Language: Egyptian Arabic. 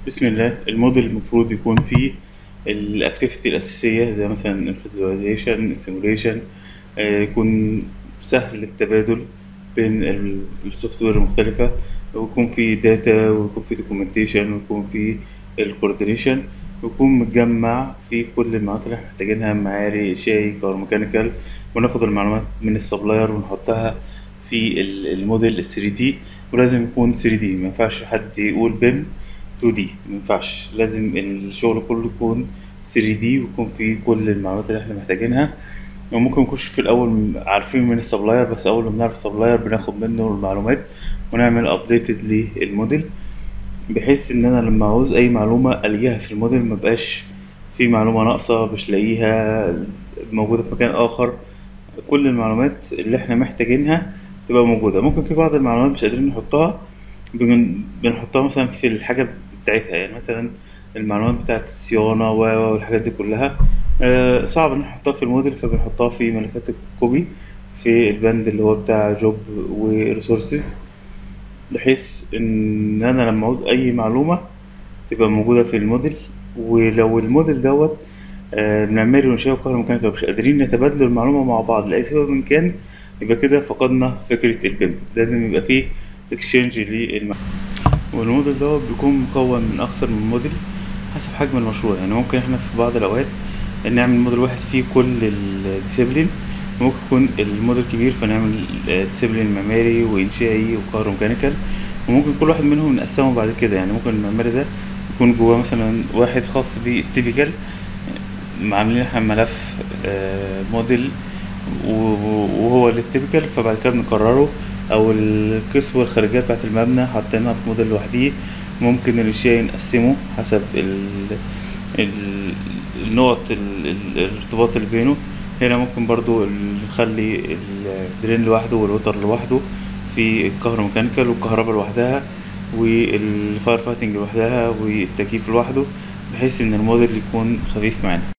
بسم الله الموديل المفروض يكون فيه الاكتيفيتي الأساسية زي مثلا الفيزواليزيشن السيموليشن يكون سهل التبادل بين السوفت وير المختلفة ويكون فيه داتا ويكون فيه دوكيومنتيشن ويكون فيه الكوردينيشن ويكون متجمع فيه كل المعلومات اللي احنا محتاجينها معاري شاي كهروميكانيكال وناخد المعلومات من السبلاير ونحطها في ال- الموديل ال 3 دي ولازم يكون 3 دي مينفعش حد يقول بيم 2 دي مينفعش لازم الشغل كله يكون 3 دي ويكون فيه كل المعلومات اللي احنا محتاجينها وممكن نخش في الأول عارفين من السبلاير بس أول ما بنعرف السبلاير بناخد منه المعلومات ونعمل أبديتد للموديل بحيث إن أنا لما عاوز أي معلومة ألاقيها في الموديل مبقاش في معلومة ناقصة مش لاقيها موجودة في مكان آخر كل المعلومات اللي احنا محتاجينها تبقى موجودة ممكن في بعض المعلومات مش قادرين نحطها بن- بنحطها مثلا في الحاجة بتاعتها يعني مثلا المعلومات بتاعت الصيانة و و والحاجات دي كلها آه، صعب ان احنا نحطها في الموديل فبنحطها في ملفات الكوبي في البند اللي هو بتاع جوب وريسورسز بحيث ان انا لما عاوز اي معلومة تبقى موجودة في الموديل ولو الموديل دوت آه، المعماري والإنشائي والكهروميكانيكا مش قادرين نتبادلوا المعلومة مع بعض لأي سبب من كان يبقى كده فقدنا فكرة البيم لازم يبقى فيه اكسشينج للمعلومة والموديل دوت بيكون مكون من أكثر من موديل حسب حجم المشروع يعني ممكن احنا في بعض الأوقات نعمل موديل واحد فيه كل الديسيبلين ممكن يكون الموديل كبير فنعمل ديسيبلين معماري وإنشائي وكهروميكانيكال وممكن كل واحد منهم نقسمه بعد كده يعني ممكن المعماري ده يكون جواه مثلا واحد خاص بالتيبيكال عاملين احنا ملف آه، موديل و- وهو للتيبيكال فبعد كده بنكرره او الكسوة والخارجية بتاعت المبنى حاطينها في موديل لوحديه ممكن الإنشائي نقسمه حسب ال ال النقط ال- ال- الارتباط اللي بينه هنا ممكن برضو ال- نخلي الدرين لوحده والوتر لوحده في الكهروميكانيكال والكهرباء لوحدها والفاير فايتنج لوحدها والتكييف لوحده بحيث ان الموديل يكون خفيف معانا